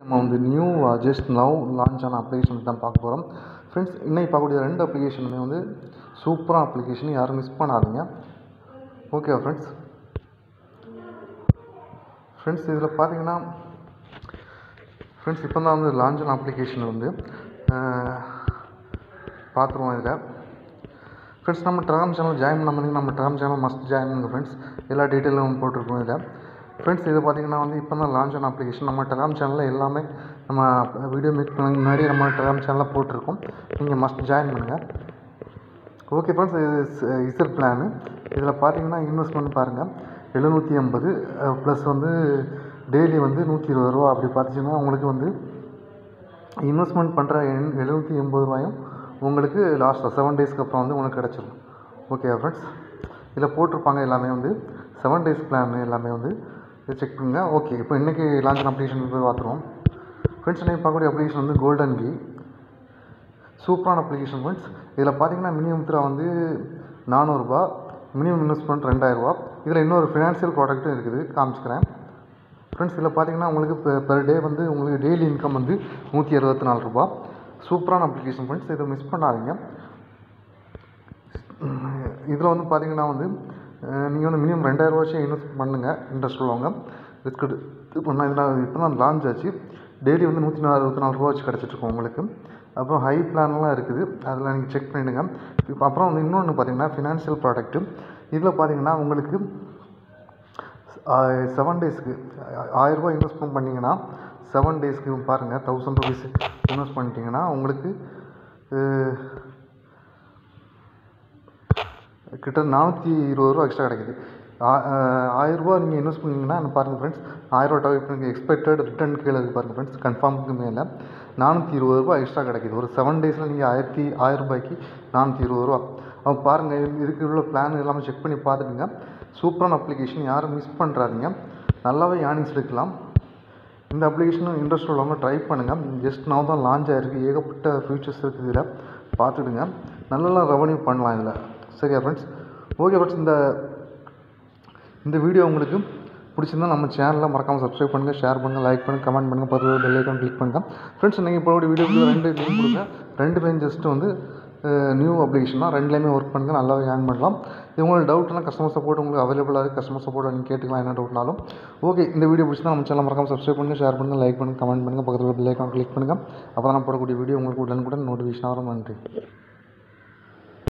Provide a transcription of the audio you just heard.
நம்ம வந்து new just now launch ஆன அப்ளிகேஷன் தான் பார்க்க போகிறோம் ஃப்ரெண்ட்ஸ் இன்னைக்கு பார்க்கக்கூடிய ரெண்டு அப்ளிகேஷனுமே வந்து சூப்பரான அப்ளிகேஷன் யாரும் மிஸ் பண்ணாதீங்க ஓகேவா ஃப்ரெண்ட்ஸ் ஃப்ரெண்ட்ஸ் இதில் பார்த்தீங்கன்னா ஃப்ரெண்ட்ஸ் இப்போ தான் வந்து லான்ச் ஆன அப்ளிகேஷன் வந்து பார்த்துருவோம் இதில் ஃப்ரெண்ட்ஸ் நம்ம டெலாம் சேனல் ஜாயின் பண்ண மாதிரி நம்ம டெலாம் சேனல் மஸ்ட் ஜாயின் பண்ணுங்க ஃப்ரெண்ட்ஸ் எல்லா டீட்டெயிலும் போட்டிருக்கோம் இதில் ஃப்ரெண்ட்ஸ் இது பார்த்தீங்கன்னா வந்து இப்போ தான் லான்ச் ஆன அப்ளிகேஷன் நம்ம டெலாம் சேனலில் எல்லாமே நம்ம வீடியோ மேக் பண்ண முன்னாடி நம்ம டெலாம் சேனலில் போட்டிருக்கோம் நீங்கள் மஸ்ட் ஜாயின் பண்ணுங்கள் ஓகே ஃப்ரெண்ட்ஸ் இது இசர் பிளானு இதில் பார்த்தீங்கன்னா இன்வெஸ்ட்மெண்ட் பாருங்கள் எழுநூற்றி ஐம்பது ப்ளஸ் வந்து டெய்லி வந்து நூற்றி இருபது ரூபா அப்படி பார்த்துச்சிங்கன்னா உங்களுக்கு வந்து இன்வெஸ்ட்மெண்ட் பண்ணுற எழுநூற்றி எண்பது ரூபாயும் உங்களுக்கு லாஸ்ட் செவன் டேஸ்க்கு அப்புறம் வந்து உங்களுக்கு கிடச்சிரும் ஓகே ஃப்ரெண்ட்ஸ் இதில் போட்டிருப்பாங்க எல்லாமே வந்து செவன் டேஸ் பிளான் எல்லாமே வந்து இதை செக் பண்ணுங்கள் ஓகே இப்போ இன்றைக்கி லான்ச் அப்ளிகேஷன் போய் பார்த்துருவோம் ஃப்ரெண்ட்ஸ் இன்றைக்கி பார்க்கக்கூடிய அப்ளிகேஷன் வந்து கோல்டன் கீ சூப்பரான அப்ளிகேஷன் ஃப்ரெண்ட்ஸ் இதில் பார்த்தீங்கன்னா மினிமம் த்ரா வந்து நானூறுரூபா மினிமம் இன்வெஸ்ட்மெண்ட் ரெண்டாயிரரூபா இதில் இன்னொரு ஃபினான்ஷியல் ப்ராடக்ட்டும் இருக்குது காமிச்சிக்கிறேன் ஃப்ரெண்ட்ஸ் இதில் பார்த்தீங்கன்னா உங்களுக்கு பெர் டே வந்து உங்களுக்கு டெய்லி இன்கம் வந்து நூற்றி அறுபத்தி நாலு ரூபா சூப்பரான அப்ளிகேஷன் ஃப்ரெண்ட்ஸ் இதை மிஸ் பண்ணாதீங்க இதில் வந்து பார்த்தீங்கன்னா வந்து நீங்கள் வந்து மினிமம் ரெண்டாயிரம் ரூபாச்சும் இன்வெஸ்ட் பண்ணுங்கள் இன்ட்ரெஸ்ட் உள்ளவங்க ரிஸ்க் இப்போ நான் இதில் இப்போ தான் லான்ச் ஆச்சு டெய்லி வந்து நூற்றி நாலு அறுபத்தி நாலு ரூபா வச்சு கிடச்சிட்ருக்கோம் உங்களுக்கு அப்புறம் ஹை பிளான்லாம் இருக்குது அதில் நீங்கள் செக் பண்ணிவிடுங்க இப்போ அப்புறம் வந்து இன்னொன்று பார்த்தீங்கன்னா ஃபினான்ஷியல் ப்ராடக்ட்டு இதில் பார்த்தீங்கன்னா உங்களுக்கு செவன் டேஸ்க்கு ஆயிரரூபா இன்வெஸ்ட்மெண்ட் பண்ணிங்கன்னா செவன் டேஸ்க்கு பாருங்கள் தௌசண்ட் ருபீஸ் இன்வெஸ்ட் பண்ணிட்டீங்கன்னா உங்களுக்கு கிட்ட நானூற்றி இருபது ரூபா எக்ஸ்ட்ரா கிடைக்குது ஆயிரரூபா நீங்கள் இன்வெஸ்ட் பண்ணிங்கன்னா பாருங்கள் ஃப்ரெண்ட்ஸ் ஆயிரரூபா டார்கெட் பண்ணி எக்ஸ்பெக்டட் ரிட்டர்ன் கீழே இருக்குது பாருங்கள் ஃப்ரெண்ட்ஸ் கன்ஃபார்முக்கு மேலே நானூற்றி இருபது ரூபா எக்ஸ்ட்ரா கிடைக்குது ஒரு செவன் டேஸில் நீங்கள் ஆயிரத்தி ஆயிரம் ரூபாய்க்கு நானூற்றி இருபது ரூபா அப்போ பாருங்கள் இதுக்கு உள்ள பிளான் எல்லாமே செக் பண்ணி பார்த்துட்டுங்க சூப்பரான அப்ளிகேஷன் யாரும் மிஸ் பண்ணுறாதீங்க நல்லாவே ஏர்னிங்ஸ் எடுக்கலாம் இந்த அப்ளிகேஷனும் இன்ட்ரெஸ்ட் உள்ளவங்க ட்ரை பண்ணுங்கள் ஜஸ்ட் நான் தான் லான்ச் ஆகிருக்கு ஏகப்பட்ட ஃபியூச்சர்ஸ் இருக்குது இதில் பார்த்துடுங்க நல்ல ரெவன்யூ பண்ணலாம் இதில் சரியா ஃப்ரெண்ட்ஸ் ஓகே ஃப்ரெண்ட்ஸ் இந்த இந்த வீடியோ உங்களுக்கு பிடிச்சிருந்தா நம்ம சேனலில் மறக்காமல் சப்ஸ்கிரைப் பண்ணுங்கள் ஷேர் பண்ணுங்கள் லைக் பண்ணுங்கள் கமெண்ட் பண்ணுங்கள் பக்கத்தில் பெல் ஐக்கான் கிளிக் பண்ணுங்கள் ஃப்ரெண்ட்ஸ் நீங்கள் இப்போ வீடியோக்கு ரெண்டு லிங்க் கொடுங்க ரெண்டு பேரும் ஜஸ்ட் வந்து நியூ அப்ளிகேஷன் தான் ரெண்டுலேயுமே ஒர்க் பண்ணுங்கள் நல்லாவே ஏர்ன் பண்ணலாம் இது உங்களுக்கு டவுட்னா கஸ்டமர் சப்போர்ட் உங்களுக்கு அவைலபிளாக இருக்குது கஸ்டமர் சப்போர்ட் நீங்கள் கேட்டுக்கலாம் என்ன டவுட்னாலும் ஓகே இந்த வீடியோ பிடிச்சிருந்தா நம்ம சேனல் மறக்காமல் சப்ஸ்கிரைப் பண்ணுங்கள் ஷேர் பண்ணுங்கள் லைக் பண்ணுங்கள் கமெண்ட் பண்ணுங்கள் பக்கத்தில் பெல் ஐக்கான் கிளிக் பண்ணுங்கள் அப்போ தான் நான் போடக்கூடிய வீடியோ உங்களுக்கு உடனுக்குடன் நோட்டிஃபிகேஷன் வரும் நன்றி